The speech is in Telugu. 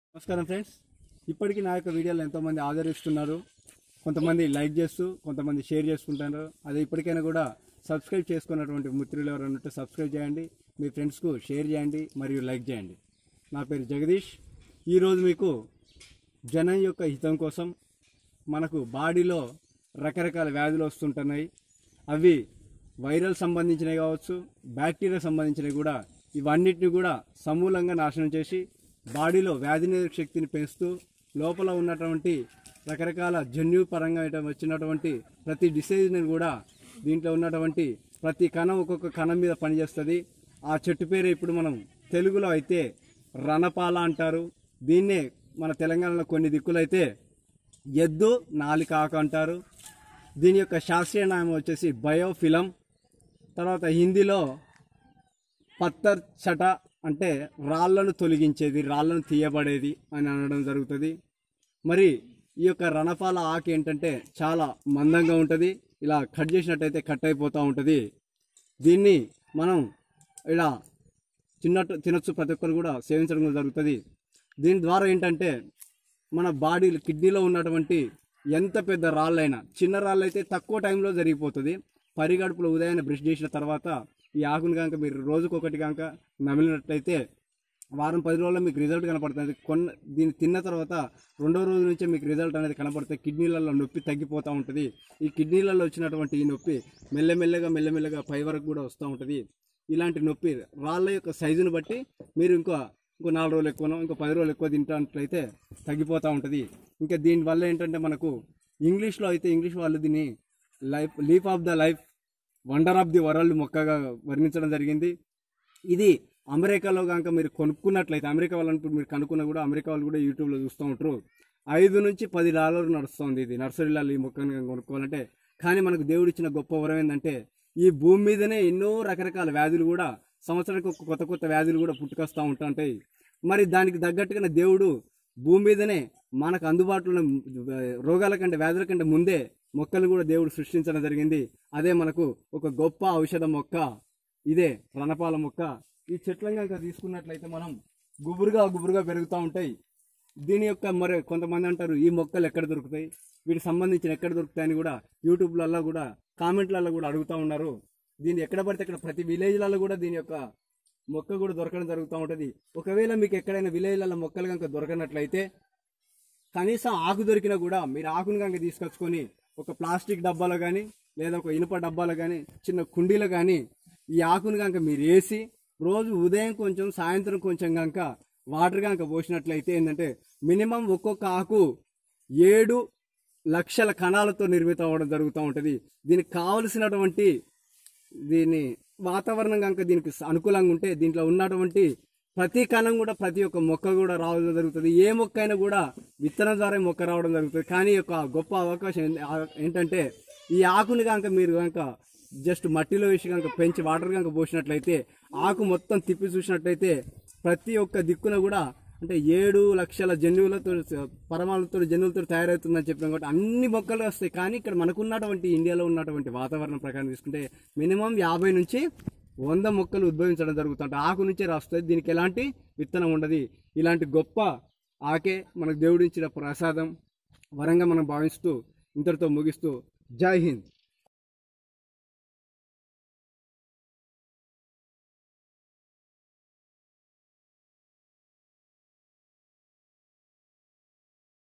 నమస్కారం ఫ్రెండ్స్ ఇప్పటికీ నా యొక్క వీడియోలు ఎంతోమంది ఆదరిస్తున్నారు కొంతమంది లైక్ చేస్తూ కొంతమంది షేర్ చేసుకుంటున్నారు అదే ఇప్పటికైనా కూడా సబ్స్క్రైబ్ చేసుకున్నటువంటి మిత్రులు ఎవరైనా ఉంటే సబ్స్క్రైబ్ చేయండి మీ ఫ్రెండ్స్కు షేర్ చేయండి మరియు లైక్ చేయండి నా పేరు జగదీష్ ఈరోజు మీకు జనం యొక్క హితం కోసం మనకు బాడీలో రకరకాల వ్యాధులు వస్తుంటున్నాయి అవి వైరల్ సంబంధించినవి కావచ్చు బ్యాక్టీరియా సంబంధించినవి కూడా ఇవన్నిటిని కూడా సమూలంగా నాశనం చేసి బాడీలో వ్యాధి నిరోధక శక్తిని పెంచుతూ లోపల ఉన్నటువంటి రకరకాల జన్యు పరంగా ఇట- వచ్చినటువంటి ప్రతి డిసీజ్ని కూడా దీంట్లో ఉన్నటువంటి ప్రతి కణం ఒక్కొక్క కణం మీద పనిచేస్తుంది ఆ చెట్టు పేరు ఇప్పుడు మనం తెలుగులో అయితే రణపాల అంటారు దీన్నే మన తెలంగాణలో కొన్ని దిక్కులైతే ఎద్దు నాలికాకు అంటారు దీని యొక్క శాస్త్రీయ నామం వచ్చేసి బయోఫిలం తర్వాత హిందీలో పత్తర్ చట అంటే రాళ్లను తొలగించేది రాళ్లను తీయబడేది అని అనడం జరుగుతుంది మరి ఈ యొక్క రణపాల ఆకు ఏంటంటే చాలా మందంగా ఉంటుంది ఇలా కట్ చేసినట్టయితే కట్ అయిపోతూ ఉంటుంది దీన్ని మనం ఇలా చిన్నట్టు తినొచ్చు ప్రతి ఒక్కరు కూడా సేవించడం జరుగుతుంది దీని ద్వారా ఏంటంటే మన బాడీ కిడ్నీలో ఉన్నటువంటి ఎంత పెద్ద రాళ్ళైనా చిన్న రాళ్ళు అయితే తక్కువ టైంలో జరిగిపోతుంది పరిగడుపులో ఉదయాన్నే బ్రష్ చేసిన తర్వాత ఈ ఆకును కనుక మీరు రోజుకొకటి కనుక నమిలినట్లయితే వారం పది రోజుల్లో మీకు రిజల్ట్ కనపడుతుంది కొన్న దీన్ని తిన్న తర్వాత రెండో రోజు నుంచే మీకు రిజల్ట్ అనేది కనపడుతుంది కిడ్నీలలో నొప్పి తగ్గిపోతూ ఉంటుంది ఈ కిడ్నీలలో వచ్చినటువంటి ఈ నొప్పి మెల్లమెల్లగా మెల్లమెల్లగా పై వరకు కూడా వస్తూ ఉంటుంది ఇలాంటి నొప్పి రాళ్ళ యొక్క సైజును బట్టి మీరు ఇంకో ఇంకో నాలుగు రోజులు ఎక్కువనో ఇంకో పది రోజులు ఎక్కువ తింటున్నట్లయితే తగ్గిపోతూ ఉంటుంది ఇంకా దీనివల్ల ఏంటంటే మనకు ఇంగ్లీష్లో అయితే ఇంగ్లీష్ వాళ్ళు దీన్ని life leaf of the life wonder of the world మొక్కగా వర్ణించడం జరిగింది ఇది అమెరికాలో కనుక మీరు కొనుక్కున్నట్లయితే అమెరికా వాళ్ళని ఇప్పుడు మీరు కనుక్కున్నా కూడా అమెరికా వాళ్ళు కూడా యూట్యూబ్లో చూస్తూ ఉంటారు ఐదు నుంచి పది డాలర్లు నడుస్తుంది ఇది నర్సరీలలో ఈ మొక్కను కనుక కొనుక్కోవాలంటే కానీ మనకు దేవుడు ఇచ్చిన గొప్ప వరం ఏంటంటే ఈ భూమి మీదనే ఎన్నో రకరకాల వ్యాధులు కూడా సంవత్సరానికి ఒక కొత్త కొత్త వ్యాధులు కూడా పుట్టుకొస్తూ ఉంటుంటాయి మరి దానికి తగ్గట్టుగానే దేవుడు భూమి మీదనే మనకు అందుబాటులో ఉన్న రోగాల కంటే వ్యాధుల కంటే ముందే మొక్కలు కూడా దేవుడు సృష్టించడం జరిగింది అదే మనకు ఒక గొప్ప ఔషధ మొక్క ఇదే రణపాల మొక్క ఈ చెట్లను కనుక తీసుకున్నట్లయితే మనం గుబురుగా గుబురుగా పెరుగుతూ ఉంటాయి దీని యొక్క మరి కొంతమంది అంటారు ఈ మొక్కలు ఎక్కడ దొరుకుతాయి వీటికి సంబంధించిన ఎక్కడ దొరుకుతాయని కూడా యూట్యూబ్లలో కూడా కామెంట్లలో కూడా అడుగుతూ ఉన్నారు దీన్ని ఎక్కడ పడితే అక్కడ ప్రతి విలేజ్లలో కూడా దీని యొక్క మొక్క కూడా దొరకడం జరుగుతూ ఉంటుంది ఒకవేళ మీకు ఎక్కడైనా విలేజ్లలో మొక్కలు కనుక దొరకనట్లయితే కనీసం ఆకు దొరికినా కూడా మీరు ఆకును కనుక తీసుకొచ్చుకొని ఒక ప్లాస్టిక్ డబ్బాలో కానీ లేదా ఒక ఇనుప డబ్బాలో కానీ చిన్న కుండీలో కానీ ఈ ఆకును కనుక మీరు వేసి రోజు ఉదయం కొంచెం సాయంత్రం కొంచెం కనుక వాటర్ కనుక పోసినట్లయితే ఏంటంటే మినిమం ఒక్కొక్క ఆకు ఏడు లక్షల కణాలతో నిర్మితం అవ్వడం జరుగుతూ ఉంటుంది దీనికి కావలసినటువంటి దీని వాతావరణం కనుక దీనికి అనుకూలంగా ఉంటే దీంట్లో ఉన్నటువంటి ప్రతి కణం కూడా ప్రతి ఒక్క మొక్క కూడా రావడం జరుగుతుంది ఏ మొక్క అయినా కూడా విత్తనం ద్వారా మొక్క రావడం జరుగుతుంది కానీ ఈ యొక్క గొప్ప అవకాశం ఏంటి- ఆ- ఏంటంటే ఈ ఆకుని కనుక మీరు కనుక జస్ట్ మట్టిలో వేసి కనుక పెంచి వాటర్ కనుక పోసినట్లయితే ఆకు మొత్తం తిప్పి చూసినట్లయితే ప్రతి ఒక్క దిక్కున కూడా అంటే ఏడు లక్షల జన్యువులతో పరమాణులతో జన్యువులతో తయారవుతుందని చెప్పినాం కాబట్టి అన్ని మొక్కలు వస్తాయి కానీ ఇక్కడ మనకున్నటువంటి ఇండియాలో ఉన్నటువంటి వాతావరణం ప్రకారం తీసుకుంటే మినిమం యాభై నుంచి వంద మొక్కలు ఉద్భవించడం జరుగుతుంటాయి ఆకు నుంచే రాస్తుంది దీనికి ఎలాంటి విత్తనం ఉండదు ఇలాంటి గొప్ప ఆకే మనకు దేవుడిచ్చిన ప్రసాదం వరంగా మనం భావిస్తూ ఇంతటితో ముగిస్తూ జై హింద్